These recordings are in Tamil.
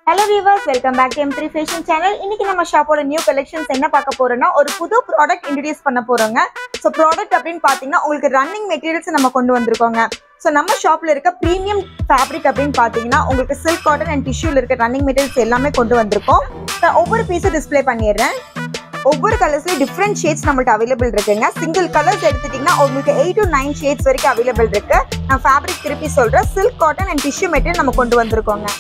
hello viewers welcome back to M three fashion channel இன்னைக்கு நம்ம ஷாப்போட நியூ கலெக்ஷன்ஸ் என்ன பார்க்க போறோம்னா ஒரு புது ப்ராடக்ட் இன்ட்ரடியூஸ் பண்ண போறோங்க ஸோ ப்ராடக்ட் அப்படின்னு பார்த்தீங்கன்னா உங்களுக்கு ரன்னிங் மெட்டீரியல்ஸ் நம்ம கொண்டு வந்திருக்கோங்க ஸோ நம்ம ஷாப்ல இருக்க ப்ரீமியம் ஃபேப்ரிக் அப்படின்னு பார்த்தீங்கன்னா உங்களுக்கு சில்க் காட்டன் அண்ட் டிஷ்யூல இருக்க ரன்னிங் மெட்டீரியல்ஸ் எல்லாமே கொண்டு வந்திருக்கோம் So, ஒவ்வொரு பீஸும் டிஸ்ப்ளே பண்ணிடுறேன் ஒவ்வொரு கலர்ஸ்லயும் டிஃப்ரெண்ட் ஷேட்ஸ் நம்மள்ட்ட அவைலபிள் இருக்குங்க சிங்கிள் கலர்ஸ் எடுத்துட்டீங்கன்னா உங்களுக்கு எயிட் டு நைன் ஷேட்ஸ் வரைக்கும் அவைலபிள் இருக்கு நான் ஃபேப்ரிக் திருப்பி சொல்றேன் silk cotton and tissue material நம்ம கொண்டு வந்திருக்கோங்க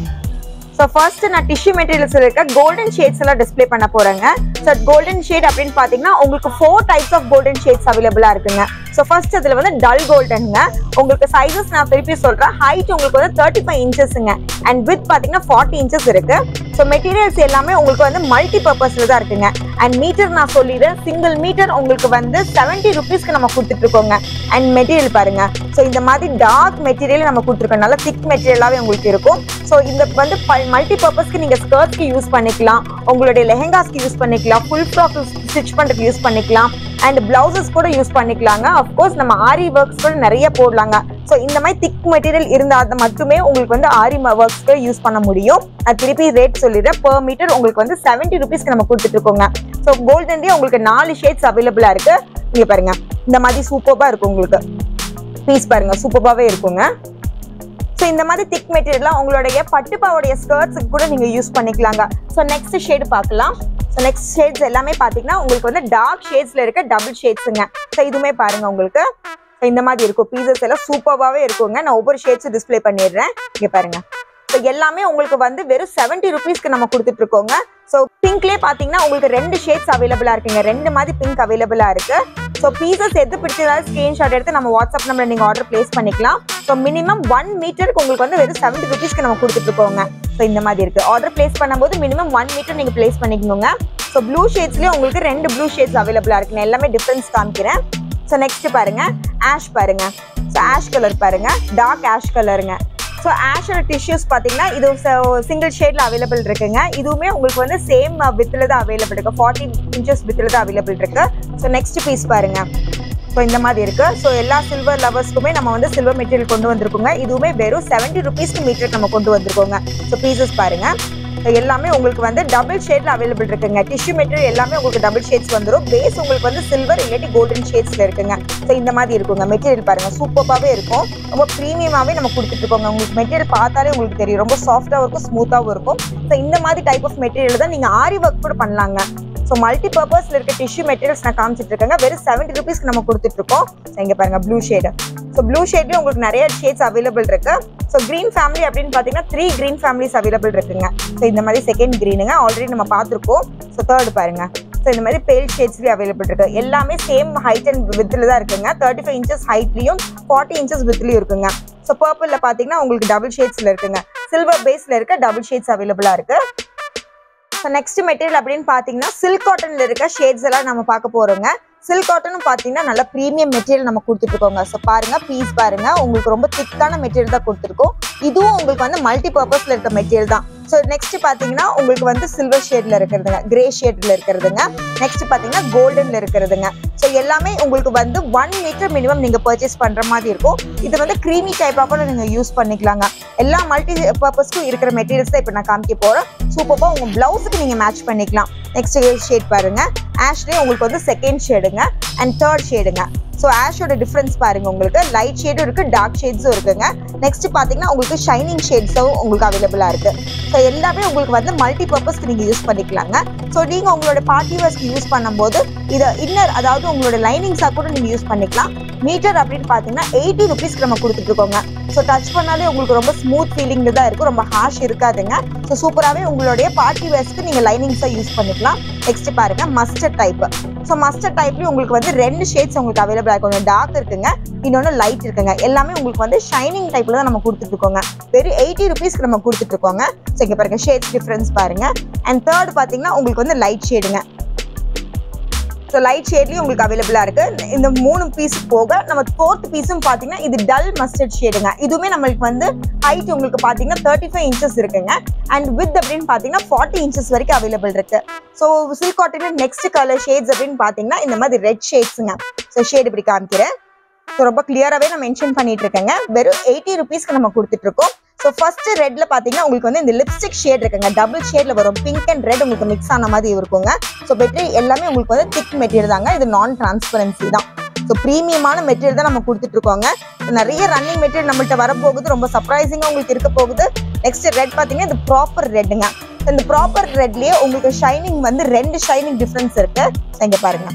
ஸோ ஃபர்ஸ்ட் நான் டிஷ்யூ மெட்டீரியல்ஸ் இருக்க கோல்டன் ஷேட்ஸ் எல்லாம் டிஸ்ப்ளே பண்ண போறேங்க ஸோ கோல்டன் ஷேட் அப்படின்னு பார்த்தீங்கன்னா உங்களுக்கு four types of golden shades அவைலபிளா இருக்குங்க ஸோ ஃபர்ஸ்ட் இதுல வந்து டல் கோல்டனுங்க உங்களுக்கு சைஸஸ் நான் திருப்பி சொல்றேன் ஹைட் உங்களுக்கு வந்து தேர்ட்டி ஃபைவ் இன்ச்சஸ்ங்க அண்ட் வித் பார்த்தீங்கன்னா ஃபார்ட்டி இன்ச்சஸ் இருக்கு ஸோ மெட்டீரியல்ஸ் எல்லாமே உங்களுக்கு வந்து மல்டி பர்பஸ்ல தான் இருக்குங்க அண்ட் மீட்டர் நான் சொல்லிடுறேன் சிங்கிள் மீட்டர் உங்களுக்கு வந்து செவன்ட்டி ருபீஸ்க்கு நம்ம கொடுத்துட்டு இருக்கோங்க அண்ட் மெட்டீரியல் பாருங்க ஸோ இந்த மாதிரி டார்க் மெட்டீரியல் நம்ம கொடுத்துருக்கோம் நல்லா திக் மெட்டீரியலாகவே உங்களுக்கு இருக்கும் ஸோ இந்த வந்து மல்டி பர்பஸ்க்கு நீங்க ஸ்கர்ட்ஸ்க்கு யூஸ் பண்ணிக்கலாம் உங்களுடைய லெஹெங்காஸ்க்கு யூஸ் பண்ணிக்கலாம் ஃபுல் ஃப்ராக் ஸ்டிச் பண்றதுக்கு யூஸ் பண்ணிக்கலாம் அண்ட் பிளவுசஸ் கூட யூஸ் பண்ணிக்கலாங்க அஃப்கோர்ஸ் நம்ம ஆரி ஒர்க்ஸ் கூட நிறைய போடலாங்க ஸோ இந்த மாதிரி திக் மெட்டீரியல் இருந்தால் மட்டுமே உங்களுக்கு வந்து ஆரி ஒர்க்ஸ்க்கு யூஸ் பண்ண முடியும் நான் திருப்பி ரேட் சொல்லிடுறேன் per மீட்டர் உங்களுக்கு வந்து செவன்ட்டி ருபீஸ்க்கு நம்ம கொடுத்துட்டு இருக்கோங்க ஸோ கோல்டன்லேயே உங்களுக்கு நாலு ஷேட்ஸ் அவைலபிளாக இருக்கு இங்கே பாருங்க இந்த மாதிரி சூப்பராக இருக்கும் உங்களுக்கு பீஸ் பாருங்க சூப்பராகவே இருக்குங்க ஸோ இந்த மாதிரி திக் மெட்டீரியல்லாம் உங்களுடைய பட்டுப்பாவுடைய ஸ்கர்ட்ஸுக்கு கூட நீங்கள் யூஸ் பண்ணிக்கலாங்க ஸோ நெக்ஸ்ட் ஷேடு பார்க்கலாம் ஸோ நெக்ஸ்ட் ஷேட்ஸ் எல்லாமே பார்த்தீங்கன்னா உங்களுக்கு வந்து டார்க் ஷேட்ஸில் இருக்க டபுள் ஷேட்ஸுங்க ஸோ இதுவுமே பாருங்க உங்களுக்கு ஸோ இந்த மாதிரி இருக்கும் பீசஸ் எல்லாம் சூப்பராகவே இருக்குங்க நான் ஒவ்வொரு ஷேட்ஸும் டிஸ்ப்ளே பண்ணிடுறேன் இங்கே பாருங்க ஸோ எல்லாமே உங்களுக்கு வந்து வெறும் செவன்ட்டி ருபீஸ்க்கு நம்ம கொடுத்துட்டு இருக்கோங்க ஸோ பிங்க்லேயே பார்த்தீங்கன்னா உங்களுக்கு ரெண்டு ஷேட்ஸ் அவைலபிளாக இருக்குங்க ரெண்டு மாதிரி பிங்க் அவைலபிளாக இருக்கு ஸோ பீசஸ் எது பிடிச்சதாலும் ஸ்க்ரீன்ஷாட் எடுத்து நம்ம வாட்ஸ்அப் நம்பர் நீங்கள் ஆர்டர் பிளேஸ் பண்ணிக்கலாம் ஸோ மினிமம் ஒன் மீட்டருக்கு உங்களுக்கு வந்து வெறும் செவன்ட்டி ருபீஸ்க்கு நம்ம கொடுத்துட்டு இருக்கோங்க ஸோ இந்த மாதிரி இருக்கு ஆர்டர் பிளேஸ் பண்ணும்போது மினிமம் ஒன் மீட்டர் நீங்கள் பிளேஸ் பண்ணிக்கணுங்க ஸோ ப்ளூ ஷேட்ஸ்லேயே உங்களுக்கு ரெண்டு ப்ளூ ஷேட்ஸ் அவைலபிளாக இருக்கு நான் எல்லாமே டிஃப்ரென்ஸ் காமிக்கிறேன் ஸோ நெக்ஸ்ட் பாருங்க ஆஷ் பாருங்க ஸோ ஆஷ் கலர் பாருங்க டார்க் ஆஷ் கலருங்க ஸோ ஆஷோட டிஷ்யூஸ் பார்த்தீங்கன்னா இது சிங்கிள் ஷேட்ல அவைலபிள் இருக்குங்க இதுவுமே உங்களுக்கு வந்து சேம் வித்தில் தான் அவைலபிள் இருக்கு ஃபார்ட்டி இன்ச்சஸ் வித்தில் தான் அவைலபிள் இருக்கு ஸோ நெக்ஸ்ட் பீஸ் பாருங்க ஸோ இந்த மாதிரி இருக்கு ஸோ எல்லா சில்வர் லவர்ஸ்க்குமே நம்ம வந்து சில்வர் மெட்டீரியல் கொண்டு வந்திருக்கோங்க இதுவுமே வெறும் செவன்ட்டி ருபீஸ்க்கு மீட்டர் நம்ம கொண்டு வந்திருக்கோங்க ஸோ பீசஸ் பாருங்க So எல்லாமே உங்களுக்கு வந்து டபுள் ஷேட்ல அவைலபிள் இருக்குங்க டிஷ்யூ மெட்டீரியல் எல்லாமே உங்களுக்கு டபுள் ஷேட்ஸ் வந்துடும் பேஸ் உங்களுக்கு வந்து சில்வர் இல்லாட்டி கோல்டன் ஷேட்ஸ்ல இருக்குங்க ஸோ இந்த மாதிரி இருக்குங்க மெட்டீரியல் பாருங்க சூப்பராகவே இருக்கும் ரொம்ப ப்ரீமியமாகவே நம்ம கொடுத்துட்டு இருக்கோங்க உங்களுக்கு மெட்டீரியல் பார்த்தாலே உங்களுக்கு தெரியும் ரொம்ப சாஃப்டாகவும் இருக்கும் ஸ்மூத்தாகவும் இருக்கும் ஸோ இந்த மாதிரி டைப் ஆஃப் மெட்டீரியல் தான் நீங்கள் ஆரி ஒர்க் கூட பண்ணலாங்க ஸோ மல்டி பர்பஸ்ல இருக்க டிஷ்யூ மெட்டீரியல்ஸ் நான் காமிச்சிட்டு இருக்கேங்க வெறும் செவன்ட்டி ருபீஸ்க்கு நம்ம கொடுத்துட்டு இருக்கோம் So இங்க பாருங்க ப்ளூ ஷேடு ஸோ ப்ளூ ஷேட்லேயே உங்களுக்கு நிறைய ஷேட்ஸ் அவைலபிள் இருக்கு ஸோ க்ரீன் ஃபேமிலி அப்படின்னு பார்த்தீங்கன்னா த்ரீ க்ரீன் ஃபேமிலிஸ் அவைலபிள் இருக்குங்க ஸோ இந்த மாதிரி செகண்ட் க்ரீனுங்க ஆல்ரெடி நம்ம பார்த்துருக்கோம் ஸோ தேர்ட் பாருங்க ஸோ இந்த மாதிரி பேல் ஷேட்ஸ்லேயே அவைலபிள் இருக்கு எல்லாமே சேம் ஹைட் அண்ட் வித்தில் தான் இருக்குங்க தேர்ட்டி ஃபைவ் இன்ச்சஸ் ஹைட்லையும் ஃபார்ட்டி இன்ச்சஸ் வித்லையும் இருக்குங்க ஸோ பர்பிளில் பார்த்தீங்கன்னா உங்களுக்கு டபுள் ஷேட்ஸில் இருக்குங்க சில்வர் பேஸில் இருக்க டபுள் ஷேட்ஸ் அவைலபிளாக இருக்கு ஸோ நெக்ஸ்ட் மெட்டீரியல் அப்படின்னு பார்த்தீங்கன்னா சில்க் காட்டன்ல இருக்க ஷேட்ஸ் எல்லாம் நம்ம பார்க்க போறோங்க சில்க் காட்டன் பார்த்தீங்கன்னா நல்ல ப்ரீமியம் மெட்டீரியல் நம்ம கொடுத்துட்டு இருக்கோங்க ஸோ பாருங்க பீஸ் பாருங்க உங்களுக்கு ரொம்ப திக்கான மெட்டீரியல் தான் கொடுத்துருக்கோம் இதுவும் உங்களுக்கு வந்து மல்டி பர்பஸ்ல இருக்க மெட்டீரியல் தான் ஸோ நெக்ஸ்ட் பார்த்தீங்கன்னா உங்களுக்கு வந்து சில்வர் ஷேட்ல இருக்கிறதுங்க கிரே ஷேட்ல இருக்கிறதுங்க நெக்ஸ்ட் பார்த்தீங்கன்னா கோல்டன்ல இருக்கிறதுங்க ஸோ எல்லாமே உங்களுக்கு வந்து ஒன் மீட்டர் மினிமம் நீங்க பர்ச்சேஸ் பண்ற மாதிரி இருக்கும் இது வந்து க்ரீமி டைப்பாக கூட நீங்க யூஸ் பண்ணிக்கலாங்க எல்லா மல்டி பர்பஸ்க்கும் இருக்கிற மெட்டீரியல்ஸ் தான் இப்போ நான் காமிக்க போறேன் சூப்பராக உங்க பிளவுஸுக்கு நீங்க மேட்ச் பண்ணிக்கலாம் நெக்ஸ்ட் ஷேட் பாருங்க ஆஷ்லேயே உங்களுக்கு வந்து செகண்ட் ஷேடுங்க அண்ட் தேர்ட் ஷேடுங்க ஸோ ஆஷோட டிஃப்ரென்ஸ் பாருங்க உங்களுக்கு லைட் ஷேடும் இருக்கு டார்க் ஷேட்ஸும் இருக்குங்க நெக்ஸ்ட் பார்த்தீங்கன்னா உங்களுக்கு ஷைனிங் ஷேட்ஸும் உங்களுக்கு அவைலபிளாக இருக்கு ஸோ எல்லாமே உங்களுக்கு வந்து மல்டி பர்பஸ்க்கு நீங்கள் யூஸ் பண்ணிக்கலாங்க ஸோ நீங்கள் உங்களோட பார்ட்டி வேர்ஸ்க்கு யூஸ் பண்ணும்போது இதை இன்னர் அதாவது உங்களோட லைனிங்ஸாக கூட நீங்கள் யூஸ் பண்ணிக்கலாம் மீட்டர் அப்படின்னு பார்த்தீங்கன்னா எயிட்டி ருபீஸ்க்கு நம்ம கொடுத்துட்டு இருக்கோங்க ஸோ டச் பண்ணாலே உங்களுக்கு ரொம்ப ஸ்மூத் ஃபீலிங்கில் தான் இருக்கும் ரொம்ப ஹாஷ் இருக்காதுங்க ஸோ சூப்பராகவே உங்களுடைய பார்ட்டி வேர்ஸ்க்கு நீங்கள் லைனிங்ஸாக யூஸ் பண்ணிக்கலாம் நெக்ஸ்ட் பாருங்க மஸ்டர்ட் டைப் ஸோ மஸ்டர்ட் டைப்லேயும் உங்களுக்கு வந்து ரெண்டு ஷேட்ஸ் உங்களுக்கு அவைலபிளாக இருக்கும் ஒன்று டார்க் இருக்குங்க இன்னொன்று லைட் இருக்குங்க எல்லாமே உங்களுக்கு வந்து ஷைனிங் டைப்ல தான் நம்ம கொடுத்துட்டு இருக்கோங்க வெறும் எயிட்டி ருபீஸ்க்கு நம்ம கொடுத்துட்டு இருக்கோங்க ஸோ இங்கே பாருங்க ஷேட்ஸ் டிஃப்ரென்ஸ் பாருங்க அண்ட் தேர்ட் பார்த்தீங்கன்னா உங்களுக்கு வந்து லைட் ஷேடுங்க ஸோ லைட் ஷேட்லேயும் உங்களுக்கு அவைலபிளாக இருக்கு இந்த மூணு பீஸ் போக நம்ம ஃபோர்த் பீஸும் பார்த்தீங்கன்னா இது டல் மஸ்டர்ட் ஷேடுங்க இதுவுமே நம்மளுக்கு வந்து ஹைட் உங்களுக்கு பார்த்தீங்கன்னா தேர்ட்டி ஃபைவ் இன்ச்சஸ் இருக்குங்க அண்ட் வித் அப்படின்னு பார்த்தீங்கன்னா ஃபார்ட்டி இன்ச்சஸ் வரைக்கும் அவைலபிள் இருக்கு ஸோ சில்க் காட்டனில் நெக்ஸ்ட் கலர் ஷேட்ஸ் அப்படின்னு பார்த்தீங்கன்னா இந்த மாதிரி ரெட் ஷேட்ஸுங்க ஸோ ஷேட் இப்படி காமிக்கிறேன் ஸோ ரொம்ப கிளியராகவே நான் மென்ஷன் பண்ணிட்டு இருக்கேங்க வெறும் எயிட்டி ருபீஸ்க்கு நம்ம கொடுத்துட்டு இருக்கோம் ஸோ ஃபர்ஸ்ட் ரெட்ல பாத்தீங்கன்னா உங்களுக்கு வந்து இந்த லிப்ஸ்டிக் ஷேட் இருக்குங்க டபுள் ஷேட்ல வரும் பிங்க் அண்ட் ரெட் உங்களுக்கு மிக்ஸ் ஆன மாதிரி இருக்குங்க ஸோ மெட்டீரியல் எல்லாமே உங்களுக்கு வந்து திக் மெட்டீரியல் தாங்க இது நான் டிரான்ஸ்பரன்சி தான் ஸோ ப்ரீமியமான மெட்டீரியல் தான் நம்ம கொடுத்துட்டு இருக்கோங்க So, நிறைய ரன்னிங் மெட்டீரியல் நம்மள்ட்ட வரப்போகுது ரொம்ப சர்ப்ரைசிங்காக உங்களுக்கு இருக்க போகுது நெக்ஸ்ட் ரெட் பார்த்தீங்கன்னா இது ப்ராப்பர் ரெட்டுங்க இந்த ப்ராப்பர் ரெட்லயே உங்களுக்கு ஷைனிங் வந்து ரெண்டு ஷைனிங் டிஃப்ரென்ஸ் இருக்கு So, இங்க பாருங்க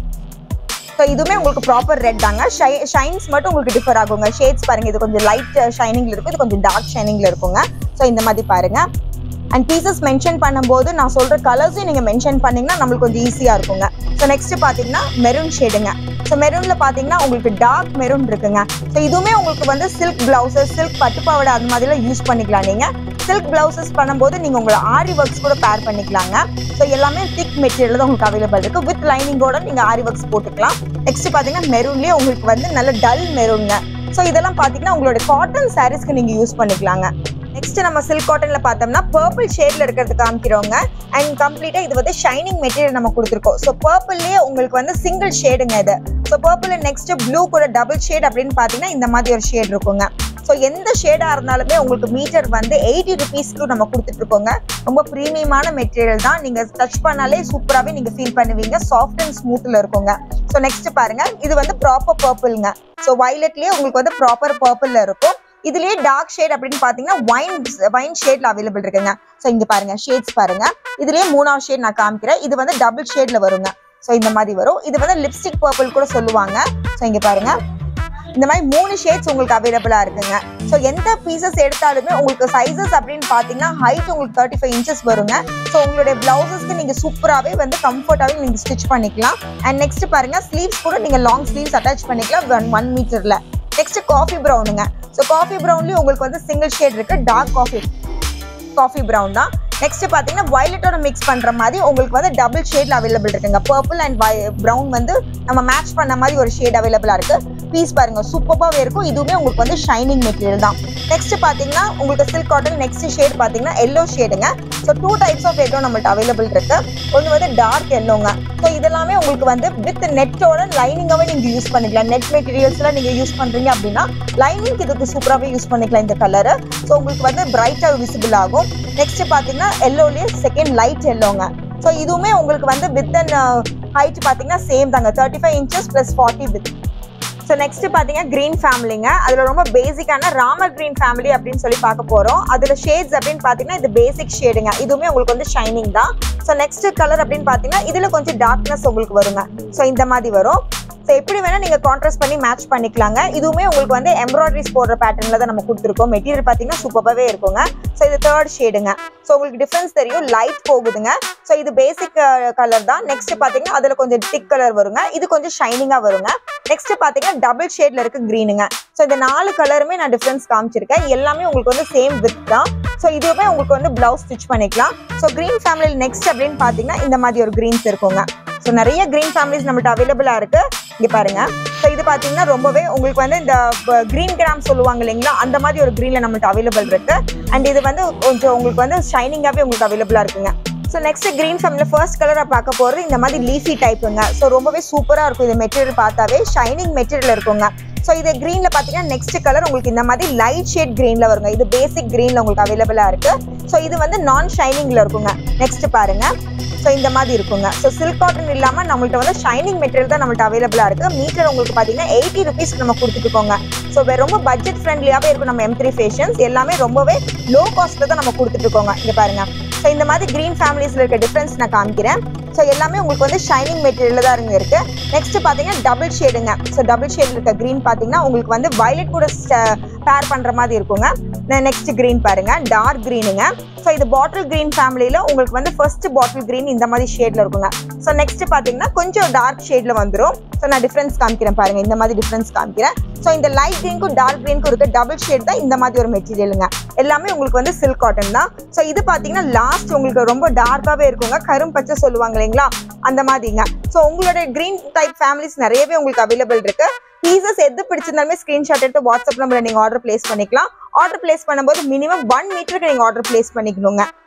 ஸோ இதுவுமே உங்களுக்கு ப்ராப்பர் ரெட் தாங்க ஷைன்ஸ் மட்டும் உங்களுக்கு டிஃபர் ஆகுங்க ஷேட்ஸ் பாருங்க இது கொஞ்சம் லைட் ஷைனிங்ல இருக்கும் இது கொஞ்சம் டார்க் ஷைனிங்ல இருக்குங்க ஸோ இந்த மாதிரி பாருங்க அண்ட் பீசஸ் மென்ஷன் பண்ணும்போது நான் சொல்ற கலர்ஸையும் நீங்க மென்ஷன் பண்ணீங்கன்னா நம்மளுக்கு கொஞ்சம் ஈஸியா இருக்குங்க ஸோ நெக்ஸ்ட் பாத்தீங்கன்னா மெரூன் ஷேடுங்க ஸோ மெரூன்ல பாத்தீங்கன்னா உங்களுக்கு டார்க் மெரூன் இருக்குங்க ஸோ இதுவுமே உங்களுக்கு வந்து சில்க் பிளவுசஸ் சில்க் பட்டுப்பாவடை அந்த மாதிரிலாம் யூஸ் பண்ணிக்கலாம் நீங்க சில்க் பிளவுசஸ் பண்ணும்போது நீங்க உங்களை ஆரி ஒர்க்ஸ் கூட பேர் பண்ணிக்கலாங்க ஸோ எல்லாமே திக் மெட்டீரியல் தான் உங்களுக்கு அவைலபிள் இருக்கு வித் லைனிங்கோட நீங்க ஆரி ஒர்க்ஸ் போட்டுக்கலாம் நெக்ஸ்ட் பாத்தீங்கன்னா மெரூன்லயே உங்களுக்கு வந்து நல்ல டல் மெரூன்ங்க ஸோ இதெல்லாம் பாத்தீங்கன்னா உங்களோட காட்டன் சாரீஸ்க்கு நீங்க யூஸ் பண்ணிக்கலாங்க நெக்ஸ்ட் நம்ம சில்க் காட்டன்ல பார்த்தோம்னா பர்பிள் ஷேட்ல இருக்கிறது காமிக்கிறவங்க அண்ட் கம்ப்ளீட்டா இது வந்து ஷைனிங் மெட்டீரியல் நம்ம கொடுத்துருக்கோம் ஸோ பர்பிள்லயே உங்களுக்கு வந்து சிங்கிள் ஷேடுங்க இது ஸோ பர்பிள் நெக்ஸ்ட் ப்ளூ கூட டபுள் ஷேட் அப்படின்னு பார்த்தீங்கன்னா இந்த மாதிரி ஒரு ஷேட் இருக்குங்க ஸோ எந்த ஷேடா இருந்தாலுமே உங்களுக்கு மீட்டர் வந்து எயிட்டி ருபீஸ்க்கு நம்ம கொடுத்துட்டு இருக்கோங்க ரொம்ப ப்ரீமியமான மெட்டீரியல் தான் நீங்க டச் பண்ணாலே சூப்பராகவே நீங்க ஃபீல் பண்ணுவீங்க சாஃப்ட் அண்ட் ஸ்மூத்ல இருக்குங்க ஸோ நெக்ஸ்ட் பாருங்க இது வந்து ப்ராப்பர் பர்பிள்ங்க ஸோ வயலட்லயே உங்களுக்கு வந்து ப்ராப்பர் பர்பிள்ல இருக்கும் இதுலயே டார்க் ஷேட் அப்படின்னு பாத்தீங்கன்னா வைன் வைன் ஷேட்ல அவைலபிள் இருக்குங்க ஸோ இங்க பாருங்க ஷேட்ஸ் பாருங்க இதுலயே மூணாவது ஷேட் நான் காமிக்கிறேன் இது வந்து டபுள் ஷேட்ல வருங்க ஸோ இந்த மாதிரி வரும் இது வந்து லிப்ஸ்டிக் பர்பிள் கூட சொல்லுவாங்க ஸோ இங்க பாருங்க இந்த மாதிரி மூணு ஷேட்ஸ் உங்களுக்கு அவைலபிளா இருக்குங்க ஸோ எந்த பீசஸ் எடுத்தாலுமே உங்களுக்கு சைசஸ் அப்படின்னு பாத்தீங்கன்னா ஹைட் உங்களுக்கு தேர்ட்டி ஃபைவ் இன்ச்சஸ் வருங்க ஸோ உங்களுடைய பிளவுசஸ்க்கு நீங்க சூப்பராகவே வந்து கம்ஃபர்டாகவே நீங்க ஸ்டிச் பண்ணிக்கலாம் அண்ட் நெக்ஸ்ட் பாருங்க ஸ்லீவ்ஸ் கூட நீங்க லாங் ஸ்லீவ்ஸ் அட்டாச் பண்ணிக்கலாம் ஒன் ஒன் மீட்டர்ல நெக்ஸ்ட் காஃபி ப்ரௌனுங்க ஸோ காஃபி ப்ரௌன்லயும் உங்களுக்கு வந்து சிங்கிள் ஷேட் இருக்கு டார்க் காஃபி காஃபி ப்ரௌன் தான் நெக்ஸ்ட் பாத்தீங்கன்னா வயலட்டோட மிக்ஸ் பண்ற மாதிரி உங்களுக்கு வந்து டபுள் ஷேட்ல அவைலபிள் இருக்குங்க பர்பிள் அண்ட் ப்ரௌன் வந்து நம்ம மேட்ச் பண்ண மாதிரி ஒரு ஷேட் அவைலபிளா இருக்கு பீஸ் பாருங்க சூப்பராகவே இருக்கும் இதுவுமே உங்களுக்கு வந்து ஷைனிங் மெட்டீரியல் தான் நெக்ஸ்ட் பாத்தீங்கன்னா உங்களுக்கு சில்க் காட்டன் நெக்ஸ்ட் ஷேட் பாத்தீங்கன்னா எல்லோ ஷேடுங்க so two types of yellow நம்மள்ட்ட அவைலபிள் இருக்கு ஒன்று வந்து டார்க் எல்லோங்க ஸோ இதெல்லாமே உங்களுக்கு வந்து வித் நெட்டோட லைனிங்காவே நீங்க யூஸ் பண்ணிக்கலாம் நெட் மெட்டீரியல்ஸ்லாம் நீங்க யூஸ் பண்றீங்க அப்படின்னா லைனிங் இதுக்கு சூப்பராகவே யூஸ் பண்ணிக்கலாம் இந்த கலர் ஸோ உங்களுக்கு வந்து பிரைட்டா விசிபிள் ஆகும் நெக்ஸ்ட் பாத்தீங்கன்னா எல்லோலயே செகண்ட் லைட் எல்லோங்க ஸோ இதுவுமே உங்களுக்கு வந்து வித் அண்ட் ஹைட் பாத்தீங்கன்னா சேம் தாங்க thirty five inches plus forty width so next பார்த்தீங்கன்னா க்ரீன் ஃபேமிலிங்க அதில் ரொம்ப பேசிக்கான ராமர் க்ரீன் ஃபேமிலி அப்படின்னு சொல்லி பார்க்க போகிறோம் அதில் ஷேட்ஸ் அப்படின்னு பார்த்தீங்கன்னா இது பேசிக் ஷேடுங்க இதுவுமே உங்களுக்கு வந்து ஷைனிங் தான் ஸோ நெக்ஸ்ட் கலர் அப்படின்னு பார்த்தீங்கன்னா இதில் கொஞ்சம் டார்க்னஸ் உங்களுக்கு வருங்க ஸோ இந்த மாதிரி வரும் ஸோ எப்படி வேணால் நீங்கள் கான்ட்ராஸ்ட் பண்ணி மேட்ச் பண்ணிக்கலாங்க இதுவுமே உங்களுக்கு வந்து எம்ப்ராய்டரிஸ் போடுற பேட்டர்னில் தான் நம்ம கொடுத்துருக்கோம் மெட்டீரியல் பார்த்தீங்கன்னா சூப்பராகவே இருக்குங்க ஸோ இது தேர்ட் ஷேடுங்க ஸோ உங்களுக்கு டிஃப்ரென்ஸ் தெரியும் லைட் போகுதுங்க ஸோ இது பேசிக் கலர் தான் நெக்ஸ்ட் பார்த்தீங்கன்னா அதில் கொஞ்சம் திக் கலர் வருங்க இது கொஞ்சம் ஷைனிங்காக வருங்க நெக்ஸ்ட் பார்த்தீங்கன்னா டபுள் ஷேட்ல இருக்கு க்ரீனுங்க ஸோ இந்த நாலு கலருமே நான் டிஃப்ரென்ஸ் காமிச்சிருக்கேன் எல்லாமே உங்களுக்கு வந்து சேம் வித் தான் ஸோ இதுவுமே உங்களுக்கு வந்து பிளவுஸ் ஸ்டிச் பண்ணிக்கலாம் ஸோ க்ரீன் ஃபேமிலியில் நெக்ஸ்ட் அப்படின்னு பார்த்தீங்கன்னா இந்த மாதிரி ஒரு க்ரீன்ஸ் இருக்குங்க ஸோ நிறைய க்ரீன் ஃபேமிலிஸ் நம்மள்ட்ட அவைலபிளாக இருக்கு இங்கே பாருங்க ஸோ இது பார்த்தீங்கன்னா ரொம்பவே உங்களுக்கு வந்து இந்த க்ரீன் கிராம் சொல்லுவாங்க இல்லைங்களா அந்த மாதிரி ஒரு க்ரீனில் நம்மள்ட்ட அவைலபிள் இருக்கு அண்ட் இது வந்து கொஞ்சம் உங்களுக்கு வந்து ஷைனிங்காகவே உங்களுக்கு அவைலபிளாக இருக்குங்க ஸோ நெக்ஸ்ட் கிரீன் ஃபேமிலியில் ஃபர்ஸ்ட் கலராக பார்க்க போகிறது இந்த மாதிரி லீஃபி டைப்புங்க ஸோ ரொம்பவே சூப்பராக இருக்கும் இது மெட்டீரியல் பார்த்தாவே ஷைனிங் மெட்டீரியல் இருக்குங்க ஸோ இது க்ரீனில் பார்த்தீங்கன்னா நெக்ஸ்ட் கலர் உங்களுக்கு இந்த மாதிரி லைட் ஷேட் க்ரீனில் வருங்க இது பேசிக் க்ரீனில் உங்களுக்கு அவைலபிளாக இருக்கு ஸோ இது வந்து நான் ஷைனிங்கில் இருக்குங்க நெக்ஸ்ட் பாருங்க ஸோ இந்த மாதிரி இருக்குங்க ஸோ சில்க் காட்டன் இல்லாமல் நம்மள்ட்ட வந்து ஷைனிங் மெட்டீரியல் தான் நம்மள்ட்ட அவைலபிளாக இருக்கு மீட்டர் உங்களுக்கு பார்த்தீங்கன்னா எயிட்டி ருபீஸ்க்கு நம்ம கொடுத்துட்டுருக்கோங்க ஸோ ரொம்ப பட்ஜெட் ஃப்ரெண்ட்லியாகவே இருக்கும் நம்ம எம் த்ரீ ஃபேஷன்ஸ் எல்லாமே ரொம்பவே லோ காஸ்ட்டில் தான் நம்ம கொடுத்துட்ருக்கோங்க இங்கே பாருங்க ஸோ இந்த மாதிரி க்ரீன் ஃபேமிலிஸில் இருக்க டிஃப்ரென்ஸ் நான் காமிக்கிறேன் ஸோ எல்லாமே உங்களுக்கு வந்து ஷைனிங் மெட்டீரியல் தான் இருங்க இருக்கு நெக்ஸ்ட் பார்த்தீங்கன்னா டபுள் ஷேடுங்க ஸோ டபுள் ஷேட் இருக்க க்ரீன் பார்த்தீங்கன்னா உங்களுக்கு வந்து வயலட் கூட பேர் பண்ணுற மாதிரி இருக்குங்க நெக்ஸ்ட் க்ரீன் பாருங்க டார்க் க்ரீனுங்க ஸோ இது பாட்டில் க்ரீன் ஃபேமிலியில் உங்களுக்கு வந்து ஃபர்ஸ்ட் பாட்டில் க்ரீன் இந்த மாதிரி ஷேட்ல இருக்குங்க ஸோ நெக்ஸ்ட் பார்த்தீங்கன்னா கொஞ்சம் டார்க் ஷேட்ல வந்துடும் ஸோ நான் டிஃப்ரென்ஸ் காமிக்கிறேன் பாருங்க இந்த மாதிரி டிஃப்ரென்ஸ் காமிக்கிறேன் ஸோ இந்த லைட் க்ரீனுக்கும் டார்க் க்ரீனுக்கும் இருக்க டபுள் ஷேட் தான் இந்த மாதிரி ஒரு மெட்டீரியலுங்க எல்லாமே உங்களுக்கு வந்து சில்க் காட்டன் தான் ஸோ இது பார்த்தீங்கன்னா லாஸ்ட் உங்களுக்கு ரொம்ப டார்க்காகவே இருக்குங்க கரும் பச்சை சொல்லுவாங்க இல்லைங்களா அந்த மாதிரிங்க ஸோ உங்களோட க்ரீன் டைப் ஃபேமிலிஸ் நிறையவே உங்களுக்கு அவைலபிள் இருக்கு பீசஸ் எது பிடிச்சிருந்தாலுமே ஸ்க்ரீன்ஷாட் எடுத்து வாட்ஸ்அப் நம்பரில் நீங்கள் ஆர்டர் பிளேஸ் பண்ணிக்கலாம் ஆர்டர் பிளேஸ் பண்ணும்போது மினிமம் ஒன் மீட்டருக்கு நீங்கள் ஆர்டர் பிளேஸ் பண்ணிக்கணுங்க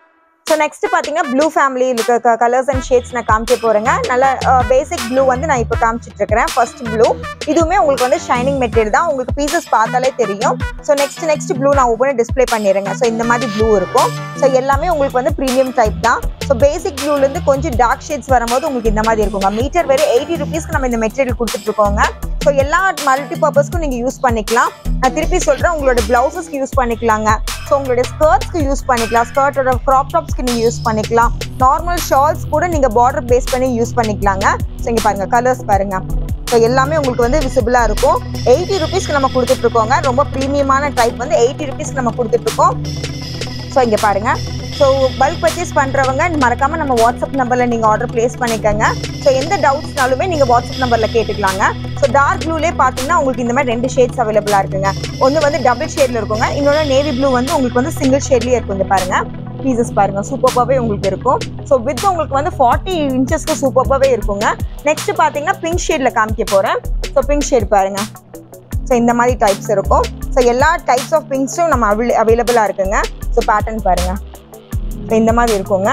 ஸோ நெக்ஸ்ட் பார்த்தீங்கன்னா ப்ளூ ஃபேமிலி இருக்க கலர்ஸ் அண்ட் ஷேட்ஸ் நான் காமிக்க போறேங்க நல்ல பேசிக் ப்ளூ வந்து நான் இப்போ காமிச்சிட்டு இருக்கிறேன் ஃபர்ஸ்ட் ப்ளூ இதுவுமே உங்களுக்கு வந்து ஷைனிங் மெட்டீரியல் தான் உங்களுக்கு பீசஸ் பார்த்தாலே தெரியும் ஸோ நெக்ஸ்ட் நெக்ஸ்ட் ப்ளூ நான் ஒவ்வொரு டிஸ்ப்ளே பண்ணிடுறேங்க ஸோ இந்த மாதிரி ப்ளூ இருக்கும் ஸோ எல்லாமே உங்களுக்கு வந்து ப்ரீமியம் டைப் தான் ஸோ பேசிக் ப்ளூலேருந்து கொஞ்சம் டார்க் ஷேட்ஸ் வரும்போது உங்களுக்கு இந்த மாதிரி இருக்குங்க மீட்டர் வெறும் எயிட்டி ருபீஸ்க்கு நம்ம இந்த மெட்டீரியல் கொடுத்துட்டு இருக்கோங்க ஸோ எல்லா மல்டி பர்பஸ்க்கும் நீங்கள் யூஸ் பண்ணிக்கலாம் நான் திருப்பி சொல்கிறேன் உங்களோட ப்ளவுசஸ்க்கு யூஸ் பண்ணிக்கலாங்க ஸோ உங்களுடைய ஸ்கர்ட்ஸ்க்கு யூஸ் பண்ணிக்கலாம் ஸ்கர்ட்டோட க்ராப் டாப்ஸ்க்கு நீங்கள் யூஸ் பண்ணிக்கலாம் நார்மல் ஷால்ஸ் கூட நீங்கள் பார்டர் பேஸ் பண்ணி யூஸ் பண்ணிக்கலாங்க ஸோ இங்கே பாருங்கள் கலர்ஸ் பாருங்கள் ஸோ எல்லாமே உங்களுக்கு வந்து விசிபிளாக இருக்கும் எயிட்டி ருபீஸ்க்கு நம்ம கொடுத்துட்ருக்கோங்க ரொம்ப ப்ரீமியமான டைப் வந்து எயிட்டி ருபீஸ்க்கு நம்ம கொடுத்துட்ருக்கோம் ஸோ இங்கே பாருங்கள் ஸோ பல்க் பர்ச்சேஸ் பண்ணுறவங்க மறக்காமல் நம்ம வாட்ஸ்அப் நம்பரில் நீங்கள் ஆர்டர் ப்ளேஸ் பண்ணிக்கோங்க ஸோ எந்த டவுட்ஸ்னாலுமே நீங்கள் வாட்ஸ்அப் நம்பரில் கேட்டுக்கலாங்க ஸோ டார்க் ப்ளூலே பார்த்தீங்கன்னா உங்களுக்கு இந்த மாதிரி ரெண்டு ஷேட்ஸ் அவைலபிளாக இருக்குங்க ஒன்று வந்து டபுள் ஷேடில் இருக்குங்க இன்னொன்று நேவி ப்ளூ வந்து உங்களுக்கு வந்து சிங்கிள் ஷேட்லேயே இருக்கும் இங்க பாருங்க பீசஸ் பாருங்க சூப்பராகவே உங்களுக்கு இருக்கும் ஸோ வித் உங்களுக்கு வந்து ஃபார்ட்டி இன்ச்சஸ்க்கு சூப்பராகவே இருக்குங்க நெக்ஸ்ட் பார்த்தீங்கன்னா பிங்க் ஷேடில் காமிக்க போகிறேன் ஸோ பிங்க் ஷேட் பாருங்க ஸோ இந்த மாதிரி டைப்ஸ் இருக்கும் ஸோ எல்லா டைப்ஸ் ஆஃப் பிங்க்ஸும் நம்ம அவைல அவைலபிளாக இருக்குங்க ஸோ பேட்டர்ன் பாருங்க ஸோ இந்த மாதிரி இருக்குங்க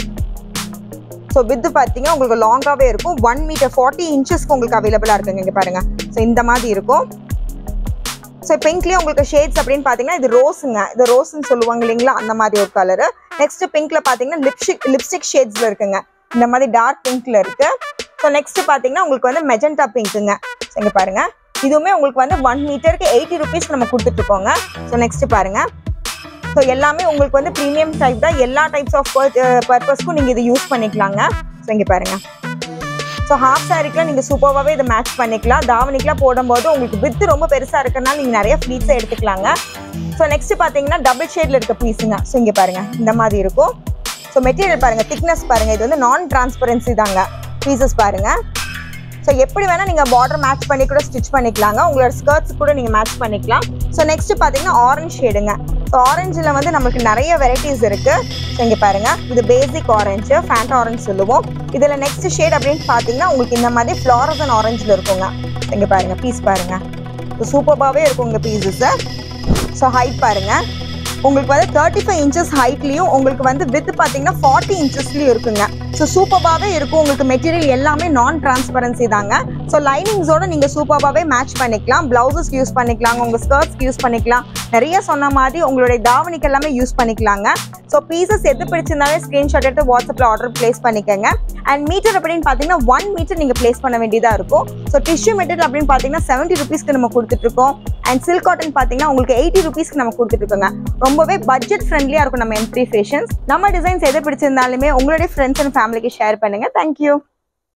ஸோ வித்து பார்த்தீங்கன்னா உங்களுக்கு லாங்காகவே இருக்கும் ஒன் மீட்டர் ஃபார்ட்டி இன்ச்சஸ்க்கு உங்களுக்கு அவைலபிளாக இருக்குங்க இங்கே பாருங்க ஸோ இந்த மாதிரி இருக்கும் ஸோ பிங்க்லேயே உங்களுக்கு ஷேட்ஸ் அப்படின்னு பார்த்தீங்கன்னா இது ரோஸுங்க இது ரோஸ்ன்னு சொல்லுவாங்க இல்லைங்களா அந்த மாதிரி ஒரு கலரு நெக்ஸ்ட் பிங்க்ல பார்த்தீங்கன்னா லிப்ஸ்டிக் லிப்ஸ்டிக் ஷேட்ஸில் இருக்குங்க இந்த மாதிரி டார்க் பிங்க்ல இருக்கு ஸோ நெக்ஸ்ட் பார்த்தீங்கன்னா உங்களுக்கு வந்து மெஜெண்டா பிங்க்குங்க ஸோ இங்கே பாருங்க இதுவுமே உங்களுக்கு வந்து ஒன் மீட்டருக்கு எயிட்டி ருபீஸ் நம்ம கொடுத்துட்டு இருக்கோங்க ஸோ நெக்ஸ்ட் பாருங்க ஸோ எல்லாமே உங்களுக்கு வந்து ப்ரீமியம் டைப் தான் எல்லா டைப்ஸ் ஆஃப் பர்பஸ்க்கும் நீங்கள் இது யூஸ் பண்ணிக்கலாங்க ஸோ இங்கே பாருங்க ஸோ ஹாஃப் சாரிக்கெலாம் நீங்கள் சூப்பராகவே இதை மேட்ச் பண்ணிக்கலாம் தாவணிக்கெலாம் போடும்போது உங்களுக்கு வித்து ரொம்ப பெருசாக இருக்கிறனால நீங்கள் நிறைய ஃப்ளீட்ஸை எடுத்துக்கலாங்க ஸோ நெக்ஸ்ட் பார்த்தீங்கன்னா டபுள் ஷேடில் இருக்க பீஸுங்க ஸோ இங்கே பாருங்க இந்த மாதிரி இருக்கும் ஸோ மெட்டீரியல் பாருங்க திக்னஸ் பாருங்க இது வந்து நான் டிரான்ஸ்பரன்சி தாங்க பீசஸ் பாருங்க ஸோ எப்படி வேணால் நீங்கள் பார்டர் மேட்ச் பண்ணி கூட ஸ்டிச் பண்ணிக்கலாங்க உங்களோட ஸ்கர்ட்ஸ் கூட நீங்கள் மேட்ச் பண்ணிக்கலாம் ஸோ நெக்ஸ்ட் பார்த்தீங்கன்னா ஆரஞ்ச் ஷேடுங்க ஸோ ஆரஞ்சில் வந்து நமக்கு நிறைய வெரைட்டிஸ் இருக்கு ஸோ இங்கே பாருங்க இது பேசிக் ஆரஞ்சு ஃபேண்ட் ஆரஞ்சு சொல்லுவோம் இதில் நெக்ஸ்ட் ஷேட் அப்படின்னு பார்த்தீங்கன்னா உங்களுக்கு இந்த மாதிரி ஃப்ளாரசன் ஆரஞ்சில் இருக்குங்க இங்கே பாருங்க பீஸ் பாருங்க சூப்பராகவே இருக்கும் உங்கள் பீசஸ் ஸோ ஹைட் பாருங்க உங்களுக்கு வந்து தேர்ட்டி ஃபைவ் இன்ச்சஸ் ஹைட்லேயும் உங்களுக்கு வந்து வித் பார்த்தீங்கன்னா ஃபார்ட்டி இன்ச்சஸ்லேயும் இருக்குங்க ஸோ சூப்பராகவே இருக்கும் உங்களுக்கு மெட்டீரியல் எல்லாமே நான் டிரான்ஸ்பரன்சி தாங்க ஸோ லைனிங்ஸோட நீங்கள் சூப்பராகவே மேட்ச் பண்ணிக்கலாம் பிளவுசஸ்க்கு யூஸ் பண்ணிக்கலாம் உங்கள் ஸ்கர்ட்ஸ்க்கு யூஸ் பண்ணிக்கலாம் நிறைய சொன்ன மாதிரி உங்களுடைய தாவணிக்கு எல்லாமே யூஸ் பண்ணிக்கலாங்க ஸோ பீசஸ் எது பிடிச்சிருந்தாலே ஸ்க்ரீன்ஷாட் எடுத்து வாட்ஸ்அப்பில் ஆர்டர் ப்ளேஸ் பண்ணிக்கோங்க அண்ட் மீட்டர் அப்படின்னு பார்த்தீங்கன்னா ஒன் மீட்டர் நீங்கள் ப்ளேஸ் பண்ண வேண்டியதாக இருக்கும் ஸோ டிஷ்யூ மெட்டீரியல் அப்படின்னு பார்த்தீங்கன்னா செவன்ட்டி ருபீஸ்க்கு நம்ம கொடுத்துட்ருக்கோம் அண்ட் சில்க் காட்டன் பார்த்தீங்கன்னா உங்களுக்கு எயிட்டி ருபீஸ்க்கு நம்ம கொடுத்துட்ருக்கோங்க ரொம்பவே பட்ஜெட் ஃப்ரெண்ட்லியாக இருக்கும் நம்ம எம் த்ரீ ஃபேஷன்ஸ் நம்ம டிசைன்ஸ் எது பிடிச்சிருந்தாலுமே உங்களுடைய ஃப்ரெண்ட்ஸ் அண்ட் ஃபேமிலிக்கு ஷேர் பண்ணுங்கள் தேங்க்யூ